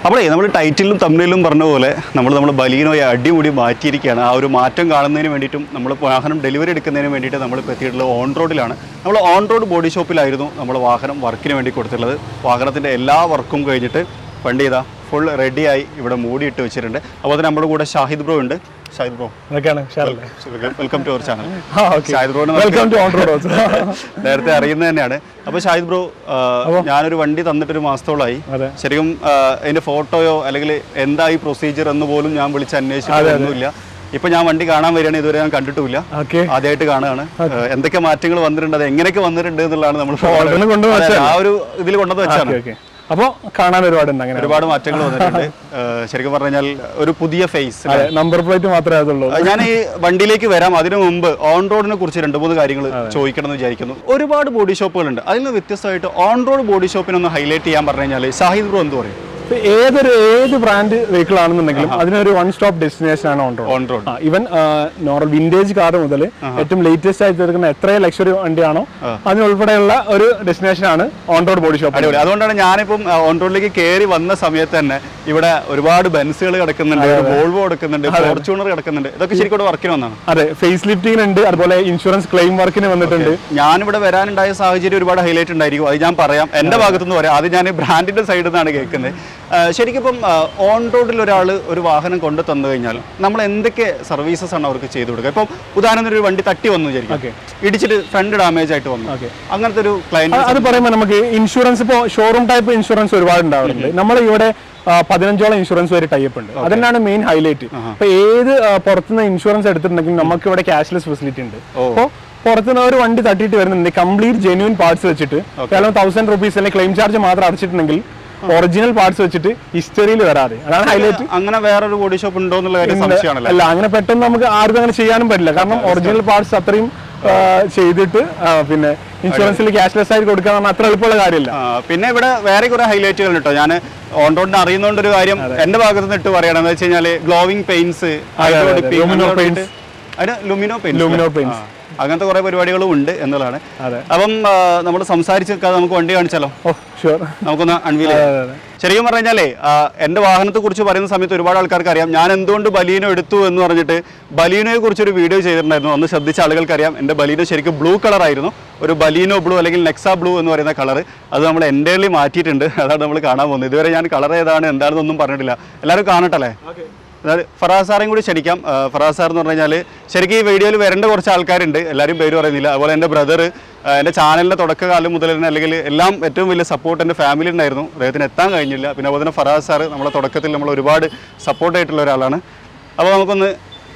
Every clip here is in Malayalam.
അപ്പോഴേ നമ്മൾ ടൈറ്റിലും തമ്മിലും പറഞ്ഞ പോലെ നമ്മൾ നമ്മുടെ ബലീനോയെ അടിമുടി മാറ്റിയിരിക്കുകയാണ് ആ ഒരു മാറ്റം കാണുന്നതിന് വേണ്ടിയിട്ടും നമ്മൾ വാഹനം ഡെലിവറി എടുക്കുന്നതിന് വേണ്ടിയിട്ട് നമ്മളിപ്പോൾ എത്തിയിട്ടുള്ളത് ഓൺ റോഡിലാണ് നമ്മൾ ഓൺ റോഡ് ബോഡി ഷോപ്പിലായിരുന്നു നമ്മൾ വാഹനം വർക്കിന് വേണ്ടി കൊടുത്തിട്ടുള്ളത് വാഹനത്തിൻ്റെ എല്ലാ വർക്കും കഴിഞ്ഞിട്ട് വണ്ടി ചെയ്താൽ ഫുൾ റെഡിയായി ഇവിടെ മൂടിയിട്ട് വെച്ചിട്ടുണ്ട് അപ്പോൾ തന്നെ നമ്മുടെ കൂടെ ഷാഹിദ് ബ്രോ ഉണ്ട് ഷാഹിദ് ബ്രോ അതൊക്കെയാണ് ഉഷാറല്ലേ വെൽക്കം ടു അവർ ചാനൽ ആ ഓക്കെ ഷാഹിദ് ബ്രോനെ welcome to on road also നേരത്തെ അറിയുന്നത് തന്നെയാണ് അപ്പോൾ ഷാഹിദ് ബ്രോ ആ, ഞാനൊരു വണ്ടി തന്നിട്ടൊരു മാസത്തോളമായി അതെ. ശരിക്കും ആ, അതിന്റെ ഫോട്ടോയോ അല്ലെങ്കിൽ എന്തായി പ്രൊസീജിയർ എന്ന് പോലും ഞാൻ വിളിച്ച് അന്വേഷിച്ചിട്ടൊന്നുമില്ല ഇപ്പൊ ഞാൻ വണ്ടി കാണാൻ വരികയാണ് ഇതുവരെ ഞാൻ കണ്ടിട്ടുമില്ല ഓക്കെ ആദ്യമായിട്ട് കാണുകയാണ് ആ, എന്തൊക്കെ മാറ്റങ്ങൾ വന്നിട്ടുണ്ട് അത് എങ്ങനെയൊക്കെ വന്നിട്ടുണ്ട് എന്നുള്ളതാണ് നമ്മൾ ഓൾറെഡി കൊണ്ടുവന്ന് അതെ, ആ ഒരു ഇതിൽ കൊണ്ടുവന്ന് വെച്ചാണ് ഓക്കെ അപ്പോൾ കാണാൻ ഒരുപാടുണ്ട് അങ്ങനെ ഒരുപാട് മാറ്റങ്ങൾ വന്നിട്ടുണ്ട് ആ, ശരിക്കും പറഞ്ഞു കഴിഞ്ഞാൽ ഒരു പുതിയ ഫേസ് അതെ നമ്പർ പ്ലേറ്റ് മാത്രമേ അതുള്ളൂ ഞാൻ ഈ വണ്ടിയിലേക്ക് വരാം അതിനു മുമ്പ് ഓൺ റോഡിനെ കുറിച്ച് രണ്ട് മൂന്ന് കാര്യങ്ങൾ ചോദിക്കണം എന്ന് വിചാരിക്കുന്നു ഒരുപാട് ബോഡി ഷോപ്പുകളുണ്ട് അതിൽ നിന്ന് വ്യത്യസ്തമായിട്ട് ഓൺ റോഡ് ബോഡി ഷോപ്പിനെ ഒന്ന് ഹൈലൈറ്റ് ചെയ്യാൻ പറഞ്ഞു കഴിഞ്ഞാൽ ഷാഹിദ് ബ്രോ എന്ത് പറയും ഇപ്പൊ ഏതൊരു ഏത് ബ്രാൻഡ് വെഹിക്കിൾ ആണെന്നുണ്ടെങ്കിലും അതിനൊരു വൺ സ്റ്റോപ്പ് ഡെസ്റ്റിനേഷൻ ആണ് on road on road even normal vintage car മുതൽ ഏറ്റവും ലേറ്റസ്റ്റ് ആയിട്ട് എടുക്കുന്ന എത്ര ലക്ഷറി വണ്ടിയാണോ അതിനുൾപ്പെടെയുള്ള ഒരു ഡെസ്റ്റിനേഷൻ ആണ് ഓൺ റോഡ് ബോഡി ഷോപ്പ് അടിപൊളി അതുകൊണ്ടാണ് ഞാനിപ്പം ഓൺ റോഡിലേക്ക് കയറി വന്ന സമയത്ത് തന്നെ ഇവിടെ ഒരുപാട് ബെൻസുകൾ കിടക്കുന്നുണ്ട് ഒരു വോൾവോ കിടക്കുന്നുണ്ട് ഫോർച്യൂണർ കിടക്കുന്നുണ്ട് ഇതൊക്കെ ശരിക്കും ഇവിടെ വർക്കിന് വന്നതാണ് അതെ ഫേസ് ലിഫ്റ്റിംഗ് ഉണ്ട് അതുപോലെ ഇൻഷുറൻസ് ക്ലെയിം വർക്കിന് വന്നിട്ടുണ്ട് ഞാനിവിടെ വരാനുണ്ടായ സാഹചര്യം ഒരുപാട് ഹൈലൈറ്റ് ഉണ്ടായിരിക്കും അത് ഞാൻ പറയാം എൻ്റെ ഭാഗത്തുനിന്ന് പറയാം അത് ഞാൻ ബ്രാൻഡിന്റെ സൈഡിൽ നിന്നാണ് കേൾക്കുന്നത് ആ, ശരിക്കും ഇപ്പം ഓൺ റോഡിൽ ഒരാൾ ഒരു വാഹനം കൊണ്ടു തന്നു കഴിഞ്ഞാൽ നമ്മൾ എന്തൊക്കെ സർവീസസ് ആണ് അവർക്ക് ചെയ്തു കൊടുക്കുക ഇപ്പം ഉദാഹരണത്തിന് ഒരു വണ്ടി തട്ടി വന്നു വിചാരിക്കും ഓക്കെ ഇടിച്ചിട്ട് ഫ്രണ്ട് ഡാമേജ് ആയിട്ട് വന്നു ഓക്കെ അങ്ങനത്തെ ഒരു ക്ലയന്റ് അത് പറയുമ്പോൾ നമുക്ക് ഇൻഷുറൻസ് ഇപ്പോൾ ഷോറൂം ടൈപ്പ് ഇൻഷുറൻസ് ഒരുപാട് ഉണ്ടാവാറുണ്ട് നമ്മൾ ഇവിടെ ആ, പതിനഞ്ചോളം ഇൻഷുറൻസ് വരെ ടൈപ്പ് ഉണ്ട് അതന്നെയാണ് മെയിൻ ഹൈലൈറ്റ് അപ്പൊ ഏത് ആ, പുറത്തുനിന്ന് ഇൻഷുറൻസ് എടുത്തിട്ടുണ്ടെങ്കിൽ നമുക്ക് ഇവിടെ ക്യാഷ്ലെസ് ഫെസിലിറ്റി ഉണ്ട് അപ്പോൾ പുറത്തുനിന്ന് ഒരു വണ്ടി തട്ടിയിട്ട് വരുന്നുണ്ട് കംപ്ലീറ്റ് ജെന്യൂൻ പാർട്സ് വെച്ചിട്ട് കേവലം തൗസൻഡ് റുപ്പീസ് അല്ലെങ്കിൽ ക്ലെയിം ചാർജ് മാത്രം അടച്ചിട്ടുണ്ടെങ്കിൽ ഒറിജിനൽ പാർട്സ് വെച്ചിട്ട് ഹിസ്റ്ററിയിൽ വരാതെ അതാണ് ഹൈലൈറ്റ് അങ്ങനെ വേറൊരു ബോഡി ഷോപ്പ് ഉണ്ടോ എന്നുള്ള കാര്യം സംശയമാണല്ലോ അല്ല അങ്ങനെ പെട്ടെന്ന് നമുക്ക് ആർക്കും അങ്ങനെ ചെയ്യാനും പറ്റില്ല കാരണം ഒറിജിനൽ പാർട്സ് അത്രയും ആ, ചെയ്തിട്ട് ആ, പിന്നെ ഇൻഷുറൻസിൽ ക്യാഷ്ലെസ് ആയിട്ട് കൊടുക്കാൻ പറഞ്ഞാൽ അത്ര എളുപ്പമുള്ള കാര്യമില്ല ആ, പിന്നെ ഇവിടെ വേറെ കുറെ ഹൈലൈറ്റുകൾ കേട്ടോ ഞാൻ ഓൺ റോഡിന് അറിയുന്നോണ്ട് ഒരു കാര്യം എന്റെ ഭാഗത്ത് നിന്ന് ഇട്ട് പറയണം എന്ന് വെച്ച് കഴിഞ്ഞാല് ഗ്ലോവിംഗ് പെയിന്റ്സ് അതെ, അതെ. Lumino paints. അതിന് ലുമിനോ പെയിന്റ് Lumino paints. അങ്ങനത്തെ കുറെ പരിപാടികളും ഉണ്ട് എന്നുള്ളതാണ് അതെ അപ്പം നമ്മൾ സംസാരിച്ച് നിൽക്കാതെ നമുക്ക് വണ്ടി കാണിച്ചാലോ ഓ ഷുവർ നമുക്കൊന്ന് അൺവീൽ അതെ അതെ ശരിക്കും പറഞ്ഞു കഴിഞ്ഞാലേ ആ, എൻ്റെ വാഹനത്തെ കുറിച്ച് പറയുന്ന സമയത്ത് ഒരുപാട് ആൾക്കാർക്ക് അറിയാം ഞാൻ എന്തുകൊണ്ട് ബലീനോ എടുത്തു എന്ന് പറഞ്ഞിട്ട് ബലീനോയെ കുറിച്ച് ഒരു വീഡിയോ ചെയ്തിട്ടുണ്ടായിരുന്നു അന്ന് ശ്രദ്ധിച്ച ആളുകൾക്ക് അറിയാം എൻ്റെ ബലീനോ ശരിക്കും ബ്ലൂ കളർ ആയിരുന്നു ഒരു ബലീനോ ബ്ലൂ അല്ലെങ്കിൽ നെക്സ ബ്ലൂ എന്ന് പറയുന്ന കളർ അത് നമ്മൾ എൻ്റെ മാറ്റിയിട്ടുണ്ട് അതാണ് നമ്മൾ കാണാൻ പോകുന്നത് ഇതുവരെ ഞാൻ കളർ ഏതാണ് എന്താണെന്നൊന്നും പറഞ്ഞിട്ടില്ല എല്ലാവരും കാണട്ടല്ലേ അതായത് ഫറാസ് സാറേയും കൂടി ക്ഷണിക്കാം ആ, ഫറാസ് സാർ എന്ന് പറഞ്ഞു കഴിഞ്ഞാൽ ശരിക്കും ഈ വീഡിയോയിൽ വരേണ്ട കുറച്ച് ആൾക്കാരുണ്ട് എല്ലാവരും പേര് പറയുന്നില്ല അതുപോലെ എൻ്റെ ബ്രദർ എൻ്റെ ചാനലിൻ്റെ തുടക്കകാലം മുതൽ തന്നെ അല്ലെങ്കിൽ എല്ലാം ഏറ്റവും വലിയ സപ്പോർട്ട് എൻ്റെ ഫാമിലി ഉണ്ടായിരുന്നു അദ്ദേഹത്തിന് എത്താൻ കഴിഞ്ഞില്ല പിന്നെ അതുപോലെ തന്നെ ഫറാസ് സാർ നമ്മളെ തുടക്കത്തിൽ നമ്മൾ ഒരുപാട് സപ്പോർട്ടായിട്ടുള്ള ഒരാളാണ് അപ്പോൾ നമുക്കൊന്ന്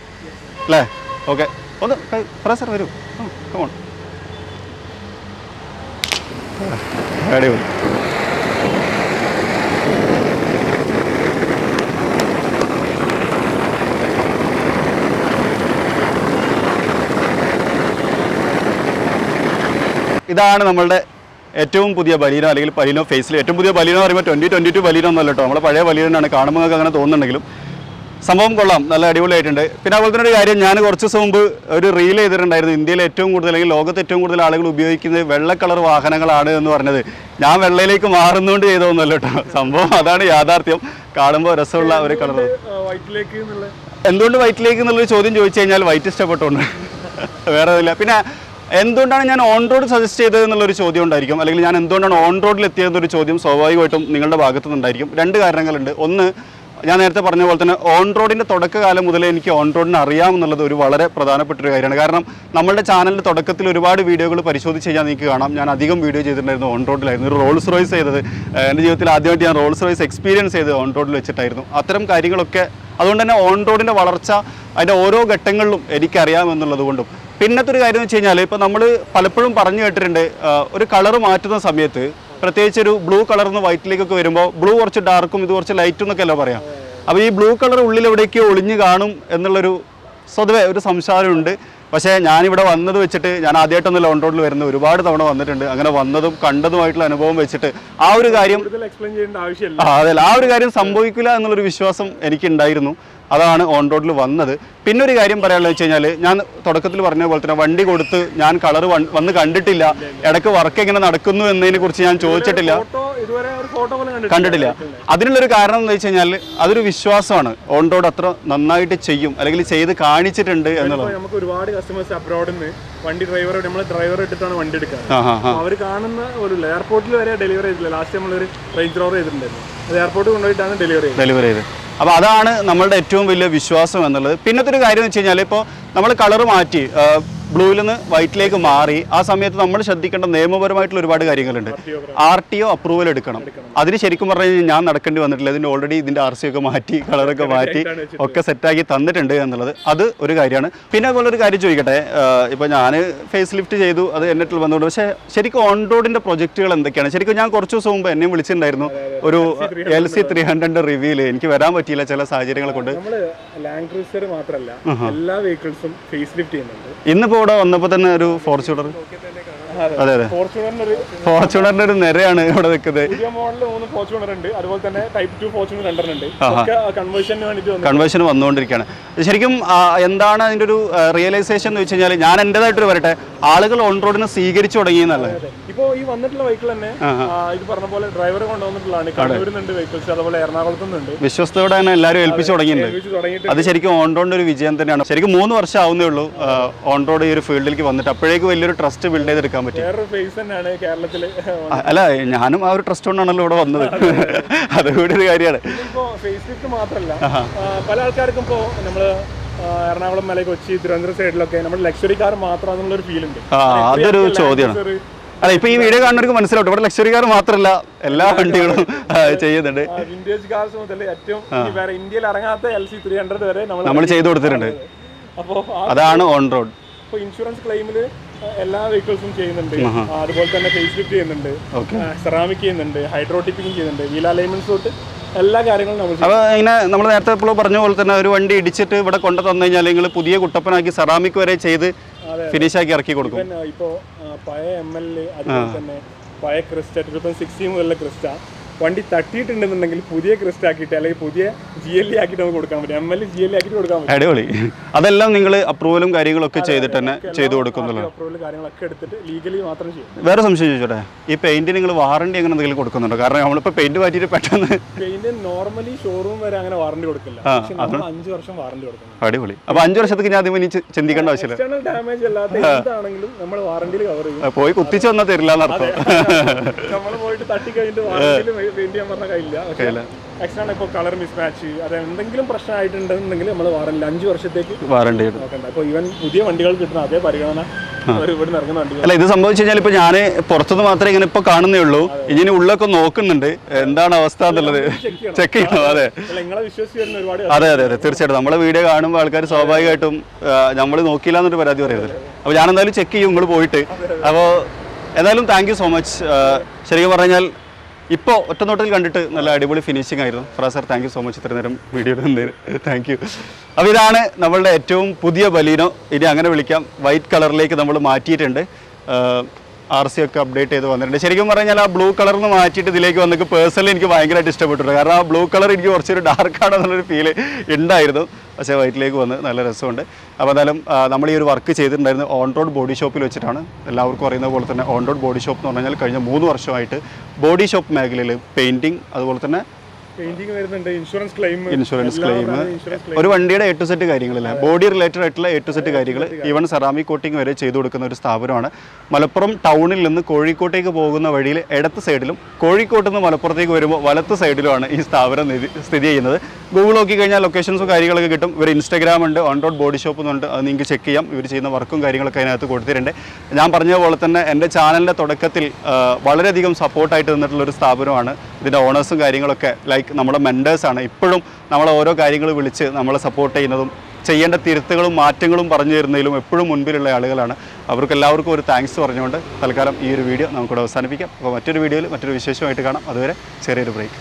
അല്ലേ ഓക്കെ ഒന്ന് കൈ- ഫറാസ് സാർ വരൂ കമോൺ അടിപൊളി ഇതാണ് നമ്മളുടെ ഏറ്റവും പുതിയ ബലീനോ അല്ലെങ്കിൽ ബലീനോ ഫേസിൽ ഏറ്റവും പുതിയ ബലീനോ എന്ന് പറയുമ്പോൾ ട്വൻറ്റി ട്വൻറ്റി ടു ബലീനോ എന്നല്ല കേട്ടോ നമ്മളെ പഴയ ബലീനാണ് കാണുമ്പോൾ നിങ്ങൾക്ക് അങ്ങനെ തോന്നുന്നുണ്ടെങ്കിലും സംഭവം കൊള്ളാം നല്ല അടിപൊളിയായിട്ടുണ്ട് പിന്നെ അതുപോലെ തന്നെ ഒരു കാര്യം ഞാൻ കുറച്ച് ദിവസം മുമ്പ് ഒരു റീൽ ചെയ്തിട്ടുണ്ടായിരുന്നു ഇന്ത്യയിൽ ഏറ്റവും കൂടുതൽ അല്ലെങ്കിൽ ലോകത്ത് ഏറ്റവും കൂടുതൽ ആളുകൾ ഉപയോഗിക്കുന്നത് വെള്ള കളർ വാഹനങ്ങളാണ് എന്ന് പറഞ്ഞത് ഞാൻ വെള്ളയിലേക്ക് മാറുന്നതുകൊണ്ട് ചെയ്തതൊന്നുമല്ല കേട്ടോ സംഭവം അതാണ് യാഥാർത്ഥ്യം കാണുമ്പോൾ രസമുള്ള ഒരു കളർ വൈറ്റിലേക്ക് എന്തുകൊണ്ട് വൈറ്റിലേക്ക് എന്നുള്ളൊരു ചോദ്യം ചോദിച്ചു കഴിഞ്ഞാൽ വൈറ്റ് ഇഷ്ടപ്പെട്ടുകൊണ്ട് വേറെ ഇല്ല പിന്നെ എന്തുകൊണ്ടാണ് ഞാൻ ഓൺ റോഡ് സജസ്റ്റ് ചെയ്തത് എന്നുള്ളൊരു ചോദ്യം ഉണ്ടായിരിക്കും അല്ലെങ്കിൽ ഞാൻ എന്തുകൊണ്ടാണ് ഓൺ റോഡിൽ എത്തിയതെന്നൊരു ചോദ്യം സ്വാഭാവികമായിട്ടും നിങ്ങളുടെ ഭാഗത്തു നിന്നുണ്ടായിരിക്കും രണ്ട് കാരണങ്ങളുണ്ട് ഒന്ന് ഞാൻ നേരത്തെ പറഞ്ഞ പോലെ തന്നെ ഓൺ റോഡിൻ്റെ തുടക്കകാലം മുതലേ എനിക്ക് ഓൺ റോഡിനെ അറിയാമെന്നുള്ളത് ഒരു വളരെ പ്രധാനപ്പെട്ട ഒരു കാര്യമാണ് കാരണം നമ്മുടെ ചാനലിൻ്റെ തുടക്കത്തിൽ ഒരുപാട് വീഡിയോകൾ പരിശോധിച്ച് കഴിഞ്ഞാൽ നിങ്ങൾക്ക് കാണാം ഞാൻ അധികം വീഡിയോ ചെയ്തിട്ടുണ്ടായിരുന്നു ഓൺ റോഡിലായിരുന്നു ഒരു റോൾസ് റോയ്സ് ചെയ്തത് ഏഹ് എൻ്റെ ജീവിതത്തിൽ ആദ്യമായിട്ട് ഞാൻ റോൾസ് റോയ്സ് എക്സ്പീരിയൻസ് ചെയ്തത് ഓൺ റോഡിൽ വെച്ചിട്ടായിരുന്നു അത്തരം കാര്യങ്ങളൊക്കെ അതുകൊണ്ട് തന്നെ ഓൺ റോഡിൻ്റെ വളർച്ച അതിൻ്റെ ഓരോ ഘട്ടങ്ങളിലും എനിക്കറിയാമെന്നുള്ളത് കൊണ്ടും പിന്നത്തെ ഒരു കാര്യം എന്ന് വെച്ച് കഴിഞ്ഞാൽ ഇപ്പോൾ നമ്മൾ പലപ്പോഴും പറഞ്ഞു കേട്ടിട്ടുണ്ട് ആ, ഒരു കളർ മാറ്റുന്ന സമയത്ത് പ്രത്യേകിച്ച് ഒരു ബ്ലൂ കളർന്ന് വൈറ്റിലേക്കൊക്കെ വരുമ്പോൾ ബ്ലൂ കുറച്ച് ഡാർക്കും ഇത് കുറച്ച് ലൈറ്റും എന്നൊക്കെ അല്ല പറയാം അപ്പോൾ ഈ ബ്ലൂ കളർ ഉള്ളിൽ എവിടേക്കോ ഒളിഞ്ഞു കാണും എന്നുള്ളൊരു സ്വതവേ ഒരു സംസാരമുണ്ട് പക്ഷേ ഞാനിവിടെ വന്നത് വെച്ചിട്ട് ഞാൻ ആദ്യമായിട്ടൊന്നും ഓൺ റോഡിൽ വരുന്നത് ഒരുപാട് തവണ വന്നിട്ടുണ്ട് അങ്ങനെ വന്നതും കണ്ടതുമായിട്ടുള്ള അനുഭവം വെച്ചിട്ട് ആ ഒരു കാര്യം കൂടുതൽ എക്സ്പ്ലെയിൻ ചെയ്യേണ്ട ആവശ്യമില്ല ആ അതെ ആ ഒരു കാര്യം സംഭവിക്കില്ല എന്നുള്ളൊരു വിശ്വാസം എനിക്കുണ്ടായിരുന്നു അതാണ് ഓൺ റോഡിൽ വന്നത് പിന്നെ ഒരു കാര്യം പറയാനുള്ളത് വെച്ച് കഴിഞ്ഞാൽ ഞാൻ തുടക്കത്തിൽ പറഞ്ഞ പോലെ തന്നെ വണ്ടി കൊടുത്ത് ഞാൻ കളർ വന്ന് കണ്ടിട്ടില്ല ഇടയ്ക്ക് വർക്ക് എങ്ങനെ നടക്കുന്നു എന്നതിനെ കുറിച്ച് ഞാൻ ചോദിച്ചിട്ടില്ല ഫോട്ടോ ഇതുവരെ ഒരു ഫോട്ടോ പോലും കണ്ടിട്ടില്ല അതിനുള്ളൊരു കാരണം എന്ന് വെച്ച് കഴിഞ്ഞാൽ അതൊരു വിശ്വാസമാണ് ഓൺ റോഡ് അത്ര നന്നായിട്ട് ചെയ്യും അല്ലെങ്കിൽ ചെയ്ത് കാണിച്ചിട്ടുണ്ട് എന്നുള്ളത് നമുക്ക് ഒരുപാട് കസ്റ്റമേഴ്സ് അബ്രോഡിൽ നിന്ന് വണ്ടി ഡ്രൈവർ നമ്മൾ ഡ്രൈവർ ഇട്ടിട്ടാണ് വണ്ടി എടുക്കുക ആ ആ ആ അവർ കാണുന്ന ഒരു എയർപോർട്ടിൽ വരെ ഡെലിവറി ചെയ്തില്ല ലാസ്റ്റ് നമ്മളൊരു റേഞ്ച് റോവർ ചെയ്തിട്ടുണ്ടായിരുന്നു അത് എയർപോർട്ടിൽ കൊണ്ടുപോയിട്ടാണ് ഡെലിവറി ചെയ്തത് ഡെലിവറി ചെയ്ത് അപ്പോൾ അതാണ് നമ്മളുടെ ഏറ്റവും വലിയ വിശ്വാസം എന്നുള്ളത് പിന്നത്തെ ഒരു കാര്യം എന്ന് വെച്ച് കഴിഞ്ഞാൽ ഇപ്പോൾ നമ്മൾ കളർ മാറ്റി ബ്ലൂവിൽ നിന്ന് വൈറ്റിലേക്ക് മാറി ആ സമയത്ത് നമ്മൾ ശ്രദ്ധിക്കേണ്ട നിയമപരമായിട്ടുള്ള ഒരുപാട് കാര്യങ്ങളുണ്ട് ആർ ടി ഒ അപ്രൂവൽ എടുക്കണം അതിന് ശരിക്കും പറഞ്ഞു കഴിഞ്ഞാൽ ഞാൻ നടക്കേണ്ടി വന്നിട്ടില്ല ഇതിന് ഓൾറെഡി ഇതിൻ്റെ ആർ സി ഒക്കെ മാറ്റി കളറൊക്കെ മാറ്റി ഒക്കെ സെറ്റാക്കി തന്നിട്ടുണ്ട് എന്നുള്ളത് അത് ഒരു കാര്യമാണ് പിന്നെ അതുപോലെ ഒരു കാര്യം ചോദിക്കട്ടെ ഇപ്പോൾ ഞാൻ ഫേസ് ലിഫ്റ്റ് ചെയ്തു അത് എന്നിട്ട് വന്നുകൊണ്ട് പക്ഷേ ശരിക്കും ഓൺ റോഡിൻ്റെ പ്രൊജക്റ്റുകൾ എന്തൊക്കെയാണ് ശരിക്കും ഞാൻ കുറച്ച് ദിവസം മുമ്പ് എന്നെ വിളിച്ചിട്ടുണ്ടായിരുന്നു ഒരു എൽ സി ത്രീ ഹൺഡ്രഡ് റിവ്യൂല് എനിക്ക് വരാൻ പറ്റിയില്ല ചില സാഹചര്യങ്ങൾ കൊണ്ട് നമ്മള് ലാൻഡ് ക്രൂസർ മാത്രമല്ല എല്ലാ വെഹിക്കിൾസും ഫേസ് ലിഫ്റ്റ് ചെയ്യുന്നുണ്ട് ഇന്നിപ്പോൾ ഇവിടെ വന്നപ്പോൾ തന്നെ ഒരു ഫോർച്യൂണർ അതെ അതെ ഫോർച്യൂണറിന് ഒരു ഫോർച്യൂണറിൻ്റെ ഒരു നിരയാണ് ഇവിടെ നിൽക്കുന്നത് പുതിയ മോഡലിൽ മൂന്ന് ഫോർച്യൂണർ ഉണ്ട് അതുപോലെ തന്നെ ടൈപ്പ് ടു ഫോർച്യൂണർ രണ്ടെണ്ണം ഉണ്ട് ഒക്കെ കൺവേർഷന് വേണ്ടിയിട്ട് വന്നു കൺവേർഷൻ വന്നുകൊണ്ടിരിക്കുകയാണ് ശരിക്കും ആ, എന്താണ് അതിൻ്റെ ഒരു റിയലൈസേഷൻ എന്ന് വെച്ച് കഴിഞ്ഞാൽ ഞാൻ എൻ്റെതായിട്ട് വരട്ടെ ആളുകൾ ഓൺ റോഡിനെ സ്വീകരിച്ചു തുടങ്ങിയെന്നല്ലേ ഇപ്പോ ഈ വന്നിട്ടുള്ള വെഹിക്കിൾ തന്നെ ആ, ഇത് പറഞ്ഞ പോലെ ഡ്രൈവർ കൊണ്ടുവന്നിട്ടുള്ളതാണ് കണ്ണൂരിൽ നിന്നുണ്ട് വെഹിക്കിൾസ് അതുപോലെ എറണാകുളത്ത് നിന്നുണ്ട് വിശ്വസ്തയോടെ തന്നെ എല്ലാവരും ഏൽപ്പിച്ചു തുടങ്ങിയിട്ടുണ്ട് ഉപയോഗിച്ച് തുടങ്ങിയിട്ട് അത് ശരിക്കും ഓൺ റോഡിൻ്റെ ഒരു വിജയം തന്നെയാണ് ശരിക്കും മൂന്ന് വർഷം ആവുന്നേ ഉള്ളൂ ഓൺ റോഡ് ഈ ഒരു ഫീൽഡിലേക്ക് വന്നിട്ട് അപ്പോഴേക്ക് വലിയൊരു ട്രസ്റ്റ് ബിൽഡ് ചെയ്തെടുക്കാൻ പറ്റി വേറൊരു ഫേസ് തന്നെയാണ് കേരളത്തില് അ- അല്ല ഞാനും ആ ഒരു ട്രസ്റ്റ് കൊണ്ടാണല്ലോ ഇവിടെ വന്നത് അതുകൂടി ഒരു കാര്യമാണ് ഇപ്പോ ഫേസ് ലിഫ്റ്റ് മാത്രമല്ല ആ, പല ആൾക്കാർക്കും ഇപ്പോ നമ്മള് ആ, എറണാകുളം മല കൊച്ചി തിരുവനന്തപുരം സൈഡിലൊക്കെ നമ്മൾ ലക്ഷറി കാർ മാത്രമാണെന്നുള്ള ഒരു ഫീൽ ഉണ്ട് ആ അതൊരു ചോദ്യമാണ് അല്ല ഇപ്പൊ ഈ വീഡിയോ കാണുന്നവർക്ക് മനസ്സിലാവും ഇവിടെ ലക്ഷറി കാർ മാത്രമല്ല എല്ലാ വണ്ടികളും ആ, ചെയ്യുന്നുണ്ട് വിന്റേജ് കാർസ് മുതൽ ഏറ്റവും ഈ വേറെ ഇന്ത്യയിൽ ഇറങ്ങാത്ത എൽ സി ത്രീ ഹൺഡ്രഡ് വരെ നമ്മൾ നമ്മൾ ചെയ്തു കൊടുത്തിട്ടുണ്ട് അപ്പോൾ അതാണ് ഓൺ റോഡ് ഇപ്പോൾ ഇൻഷുറൻസ് ക്ലെയിമിൽ എല്ലാ വെഹിക്കിൾസും ചെയ്യുന്നുണ്ട് ആ, അതുപോലെ തന്നെ ഫേസ് ലിഫ്റ്റ് ചെയ്യുന്നുണ്ട് ഓക്കെ സെറാമിക് ചെയ്യുന്നുണ്ട് ഹൈഡ്രോട്ടിപ്പിക്കും ചെയ്യുന്നുണ്ട് വീൽ അലൈൻമെന്റ്സ് തൊട്ട് എല്ലാ കാര്യങ്ങളും നമ്മൾ ചെയ്യും. അപ്പോൾ ഇങ്ങനെ നമ്മൾ നേരത്തെ ഇപ്പോൾ പറഞ്ഞ പോലെ തന്നെ ഒരു വണ്ടി ഇടിച്ചിട്ട് ഇവിടെ കൊണ്ടു തന്നു കഴിഞ്ഞാൽ നിങ്ങൾ പുതിയ കുട്ടപ്പനാക്കി സെറാമിക് വരെ ചെയ്ത് ഫിനിഷാക്കി ഇറക്കി കൊടുക്കും ഇവൻ ഇപ്പോൾ പഴയ എം എൽ എ അതുപോലെ തന്നെ പഴയ ക്രിസ്റ്റ ടു തൗസൻഡ് സിക്സ്റ്റീൻ മുതലുള്ള ക്രിസ്റ്റ വണ്ടി തട്ടിയിട്ടുണ്ടെന്നുണ്ടെങ്കിൽ പുതിയ ക്രിസ്റ്റ ആക്കിയിട്ട് അല്ലെങ്കിൽ പുതിയ ജി എൽ ഇ ആക്കിയിട്ട് നമുക്ക് കൊടുക്കാൻ പറ്റും M L G L E ആക്കിയിട്ട് കൊടുക്കാൻ പറ്റും അടിപൊളി അതെല്ലാം നിങ്ങൾ അപ്രൂവലും കാര്യങ്ങളൊക്കെ ചെയ്തിട്ട് തന്നെ ചെയ്തു കൊടുക്കുന്നുള്ളൂ അപ്രൂവൽ കാര്യങ്ങളൊക്കെ എടുത്തിട്ട് ലീഗലി മാത്രം ചെയ്യും വേറെ സംശയം ചോദിച്ചോട്ടെ ഈ പെയിന്റ് നിങ്ങൾ വാറണ്ടി അങ്ങനെ എന്തെങ്കിലും കൊടുക്കുന്നുണ്ടോ കാരണം നമ്മളിപ്പോൾ പെയിന്റ് മാറ്റിയിട്ട് പെട്ടെന്ന് പെയിന്റ് നോർമലി ഷോറൂം വരെ അങ്ങനെ വാറണ്ടി കൊടുക്കില്ല പക്ഷെ നമ്മൾ അഞ്ച് വർഷം വാറണ്ടി കൊടുക്കണം അടിപൊളി അപ്പോൾ അഞ്ച് വർഷത്തേക്ക് ഞാൻ അതിന് ചി- ചിന്തിക്കേണ്ട ആവശ്യമില്ല എക്സ്റ്റേണൽ ഡാമേജ് അല്ലാത്ത എന്താണെങ്കിലും നമ്മൾ വാറണ്ടിയിൽ കവർ ചെയ്യും ആ, പോയി കുത്തിച്ച് വന്നാൽ തരില്ല എന്നർത്ഥം നമ്മൾ പോയിട്ട് തട്ടി കഴിഞ്ഞിട്ട് വാറണ്ടിയിൽ പെയിന്റ് ചെയ്യാൻ പറഞ്ഞ കയ്യില്ല പക്ഷേ എക്സ്റ്റേണൽ ഇപ്പോൾ കളർ മിസ്മാച്ച് അത് എന്തെങ്കിലും പ്രശ്നമായിട്ടുണ്ടെന്നുണ്ടെങ്കിൽ നമ്മൾ വാറണ്ടി അഞ്ച് വർഷത്തേക്ക് വാറണ്ടി നോക്കണ്ട അപ്പോൾ ഈവൻ പുതിയ വണ്ടികൾ കിട്ടുന്ന അതേ പരിഗണന അവർ ഇവിടെ നിന്ന് ഇറങ്ങുന്ന വണ്ടികൾ അല്ല ഇത് സംഭവിച്ചു കഴിഞ്ഞാൽ ഇപ്പൊ ഞാൻ പുറത്തുനിന്ന് മാത്രമേ ഇങ്ങനെ ഇപ്പൊ കാണുന്നേ ഉള്ളൂ ഇനി ഉള്ളൊക്കെ നോക്കുന്നുണ്ട് എന്താണ് അവസ്ഥ എന്നുള്ളത് ചെക്ക് ചെയ്യണം അതെ അല്ല നിങ്ങളെ വിശ്വസിച്ച് വരുന്ന ഒരുപാട് അതെ അതെ അതെ തീർച്ചയായിട്ടും നമ്മളെ വീഡിയോ കാണുമ്പോൾ ആൾക്കാർ സ്വാഭാവികമായിട്ടും നമ്മൾ നോക്കിയില്ല എന്നൊരു പരാതി പറയരുത് അപ്പോൾ ഞാൻ എന്തായാലും ചെക്ക് ചെയ്യും നിങ്ങൾ പോയിട്ട് അപ്പോൾ എന്തായാലും താങ്ക് യു സോ മച്ച് ശരിക്കും പറഞ്ഞാൽ ഇപ്പോൾ ഒറ്റ നോട്ടിൽ കണ്ടിട്ട് നല്ല അടിപൊളി ഫിനിഷിംഗ് ആയിരുന്നു Farah sir thank you so much ഇത്രയും നേരം വീഡിയോ തന്നതിന് താങ്ക് യു അപ്പോൾ ഇതാണ് നമ്മളുടെ ഏറ്റവും പുതിയ ബലീനോ ഇനി അങ്ങനെ വിളിക്കാം വൈറ്റ് കളറിലേക്ക് നമ്മൾ മാറ്റിയിട്ടുണ്ട് ആർ സി ഒക്കെ അപ്ഡേറ്റ് ചെയ്ത് വന്നിട്ടുണ്ട് ശരിക്കും പറഞ്ഞാൽ ആ ബ്ലൂ കളറിൽ നിന്ന് മാറ്റിയിട്ട് ഇതിലേക്ക് വന്നിട്ട് പേഴ്സണലി എനിക്ക് ഭയങ്കരമായിട്ട് ഇഷ്ടപ്പെട്ടിട്ടുണ്ട് കാരണം ആ ബ്ലൂ കളർ എനിക്ക് കുറച്ചൊരു ഡാർക്ക് ആണെന്നുള്ളൊരു ഫീല് ഉണ്ടായിരുന്നു പക്ഷേ വൈറ്റിലേക്ക് വന്ന് നല്ല രസമുണ്ട് അപ്പോൾ എന്തായാലും ആ, നമ്മൾ ഈ ഒരു വർക്ക് ചെയ്തിട്ടുണ്ടായിരുന്നു ഓൺ റോഡ് ബോഡി ഷോപ്പിൽ വെച്ചിട്ടാണ് എല്ലാവർക്കും അറിയുന്ന പോലെ തന്നെ ഓൺ റോഡ് ബോഡി ഷോപ്പ് എന്ന് പറഞ്ഞു കഴിഞ്ഞാൽ കഴിഞ്ഞ മൂന്ന് വർഷമായിട്ട് ബോഡി ഷോപ്പ് മേഖലയിൽ പെയിൻറ്റിങ് അതുപോലെ തന്നെ പെയിന്റിങ് വരുന്നുണ്ട് insurance claim insurance claim insurance ഒരു വണ്ടിയുടെ എ ടു സെറ്റ് കാര്യങ്ങളില്ല ബോഡി റിലേറ്റഡ് ആയിട്ടുള്ള എ ടു സെറ്റ് കാര്യങ്ങൾ ഈവൻ സെറാമിക് കോട്ടിംഗ് വരെ ചെയ്തു കൊടുക്കുന്ന ഒരു സ്ഥാപനമാണ് മലപ്പുറം ടൗണിൽ നിന്ന് കോഴിക്കോട്ടേക്ക് പോകുന്ന വഴിയിൽ ഇടത്ത് സൈഡിലും കോഴിക്കോട്ട് നിന്ന് മലപ്പുറത്തേക്ക് വരുമ്പോൾ വലത്ത് സൈഡിലുമാണ് ഈ സ്ഥാപനം നിധി- സ്ഥിതി ചെയ്യുന്നത് ഗൂഗിൾ നോക്കി കഴിഞ്ഞാൽ ലൊക്കേഷൻസും കാര്യങ്ങളൊക്കെ കിട്ടും ഇവർ ഇൻസ്റ്റാഗ്രാം ഉണ്ട് ഓൺ റോഡ് ബോഡി ഷോപ്പ് എന്നുണ്ട് അത് നിങ്ങൾക്ക് ചെക്ക് ചെയ്യാം ഇവർ ചെയ്യുന്ന വർക്കും കാര്യങ്ങളൊക്കെ അതിനകത്ത് കൊടുത്തിട്ടുണ്ട് ഞാൻ പറഞ്ഞ പോലെ തന്നെ എൻ്റെ ചാനലിൻ്റെ തുടക്കത്തിൽ ആ, വളരെയധികം സപ്പോർട്ടായിട്ട് നിന്നിട്ടുള്ള ഒരു സ്ഥാപനമാണ് ഇതിൻ്റെ ഓണേഴ്സും കാര്യങ്ങളൊക്കെ ലൈക്ക് നമ്മുടെ മെൻറ്റേഴ്സാണ് ഇപ്പോഴും നമ്മളെ ഓരോ കാര്യങ്ങൾ വിളിച്ച് നമ്മളെ സപ്പോർട്ട് ചെയ്യുന്നതും ചെയ്യേണ്ട തിരുത്തുകളും മാറ്റങ്ങളും പറഞ്ഞു തരുന്നതിലും എപ്പോഴും മുൻപിലുള്ള ആളുകളാണ് അവർക്ക് എല്ലാവർക്കും ഒരു താങ്ക്സ് പറഞ്ഞുകൊണ്ട് തൽക്കാലം ഈ ഒരു വീഡിയോ നമുക്കിവിടെ അവസാനിപ്പിക്കാം അപ്പോൾ മറ്റൊരു വീഡിയോയിൽ മറ്റൊരു വിശേഷമായിട്ട് കാണാം അതുവരെ ചെറിയൊരു ബ്രേക്ക്